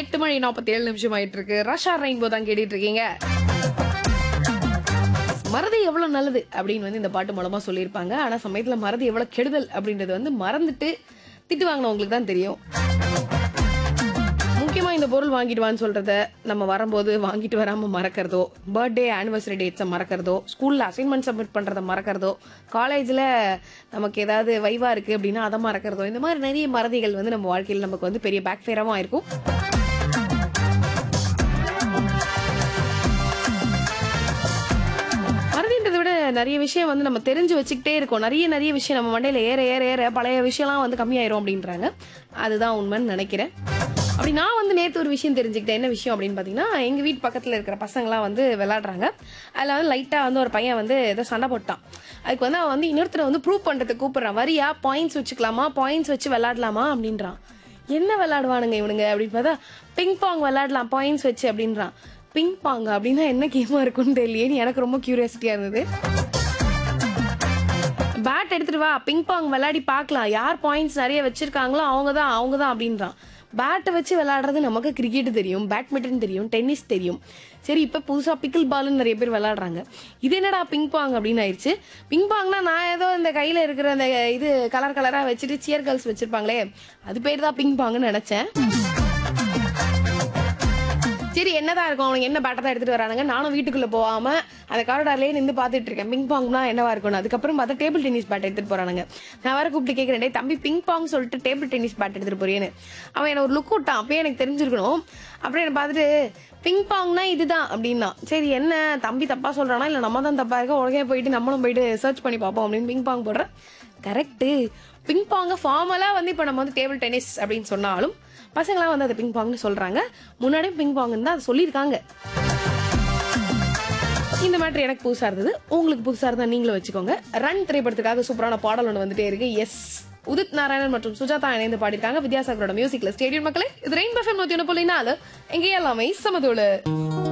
எட்டு மணி நாற்பத்தி ஏழு நிமிஷம் ஆயிட்டு இருக்கு ரஷா ரெயின்போ தான் கேட்டுட்டு இருக்கீங்க மறதி எவ்வளவு நல்லது அப்படின்னு வந்து இந்த பாட்டு மூலமா சொல்லியிருப்பாங்க ஆனா சமயத்துல மறதி எவ்வளவு கெடுதல் அப்படின்றது வந்து மறந்துட்டு திட்டு வாங்கினவங்களுக்கு தான் தெரியும் முக்கியமா இந்த பொருள் வாங்கிட்டு வான்னு சொல்றத நம்ம வரும்போது வாங்கிட்டு வராம மறக்கிறதோ பர்த்டே ஆனிவர்சரி டேட்ஸை மறக்கிறதோ ஸ்கூல்ல அசைன்மெண்ட் சப்மிட் பண்றதை மறக்கிறதோ காலேஜ்ல நமக்கு ஏதாவது வைவா இருக்கு அப்படின்னா அதை மறக்கிறதோ இந்த மாதிரி நிறைய மறதிகள் வந்து நம்ம வாழ்க்கையில் நமக்கு வந்து பெரிய பேக் ஃபேராகவும் இருக்கும் மறதின்றதை விட நிறைய விஷயம் வந்து நம்ம தெரிஞ்சு வச்சுக்கிட்டே இருக்கோம் நிறைய நிறைய விஷயம் நம்ம மண்டையில ஏற ஏற ஏற பழைய விஷயம்லாம் வந்து கம்மியாயிரும் அப்படின்றாங்க அதுதான் உண்மைன்னு நினைக்கிறேன் அப்படி நான் வந்து நேற்று ஒரு விஷயம் தெரிஞ்சுக்கிட்டேன் என்ன விஷயம் அப்படின்னு பார்த்தீங்கன்னா எங்கள் வீட்டு பக்கத்தில் இருக்கிற பசங்களாம் வந்து விளையாடுறாங்க அதில் வந்து லைட்டாக வந்து ஒரு பையன் வந்து ஏதோ சண்டை போட்டான் அதுக்கு வந்து அவன் வந்து இன்னொருத்தரை வந்து ப்ரூவ் பண்ணுறதுக்கு கூப்பிட்றான் வரியா பாயிண்ட்ஸ் வச்சுக்கலாமா பாயிண்ட்ஸ் வச்சு விளையாடலாமா அப்படின்றான் என்ன விளையாடுவானுங்க இவனுங்க அப்படின்னு பார்த்தா பிங் பாங் விளையாடலாம் பாயிண்ட்ஸ் வச்சு அப்படின்றான் பிங் பாங் அப்படின்னா என்ன கேமா இருக்கும்னு தெரியலையேன்னு எனக்கு ரொம்ப கியூரியாசிட்டியா இருந்தது பேட் எடுத்துட்டு வா பிங் பாங் விளையாடி பார்க்கலாம் யார் பாயிண்ட்ஸ் நிறைய வச்சிருக்காங்களோ அவங்க தான் அவங்க தான் அப்படின்றான் பேட்டை வச்சு விளையாடுறது நமக்கு கிரிக்கெட் தெரியும் பேட்மிண்டன் தெரியும் டென்னிஸ் தெரியும் சரி இப்போ புதுசாக பிக்கிள் பால்னு நிறைய பேர் விளையாடுறாங்க இது என்னடா பிங் பாங் அப்படின்னு ஆயிடுச்சு பிங் பாங்னா நான் ஏதோ இந்த கையில் இருக்கிற அந்த இது கலர் கலராக வச்சுட்டு சியர் கேர்ள்ஸ் வச்சிருப்பாங்களே அது பேர் தான் பிங் பாங்னு நினச்சேன் சரி என்னதான் இருக்கும் அவனுக்கு என்ன பேட்டை தான் எடுத்துட்டு வரானுங்க நானும் வீட்டுக்குள்ள போகாம அந்த காரிடார்லயே நின்று பார்த்துட்டு இருக்கேன் பிங் பாங்னா என்னவா இருக்கும் அதுக்கப்புறம் பார்த்தா டேபிள் டென்னிஸ் பேட் எடுத்துட்டு போறானுங்க நான் வேற கூப்பிட்டு கேட்கிறேன் டேய் தம்பி பிங் பாங் சொல்லிட்டு டேபிள் டென்னிஸ் பேட் எடுத்துட்டு போறேன்னு அவன் என்ன ஒரு லுக் விட்டான் அப்பயே எனக்கு தெரிஞ்சிருக்கணும் அப்புறம் என்ன பார்த்துட்டு பிங் பாங்னா இதுதான் அப்படின்னா சரி என்ன தம்பி தப்பா சொல்றானா இல்ல நம்ம தான் தப்பா இருக்க உடனே போயிட்டு நம்மளும் போயிட்டு சர்ச் பண்ணி பார்ப்போம் அப்படின்னு பிங் பாங் போடுறேன் கரெக்டு பிங் பாங்க ஃபார்மலா வந்து இப்போ நம்ம வந்து டேபிள் டென்னிஸ் அப்படின்னு சொன்னாலும் பசங்களாம் வந்து அதை பிங் பாங்னு சொல்றாங்க முன்னாடியும் பிங் பாங்னு தான் அதை சொல்லியிருக்காங்க இந்த மேட்ரு எனக்கு புதுசா இருந்தது உங்களுக்கு புதுசா இருந்தா நீங்களும் வச்சுக்கோங்க ரன் திரைப்படத்துக்காக சூப்பரான பாடல் ஒன்று வந்துட்டே இருக்கு எஸ் உதித் நாராயணன் மற்றும் சுஜாதா இணைந்து பாடியிருக்காங்க வித்யாசாகரோட மியூசிக்ல ஸ்டேடியம் மக்களே இது ரெயின் பஃபம் நூத்தி ஒன்று புள்ளி நாலு எங்கே எல்லாமே சமதோடு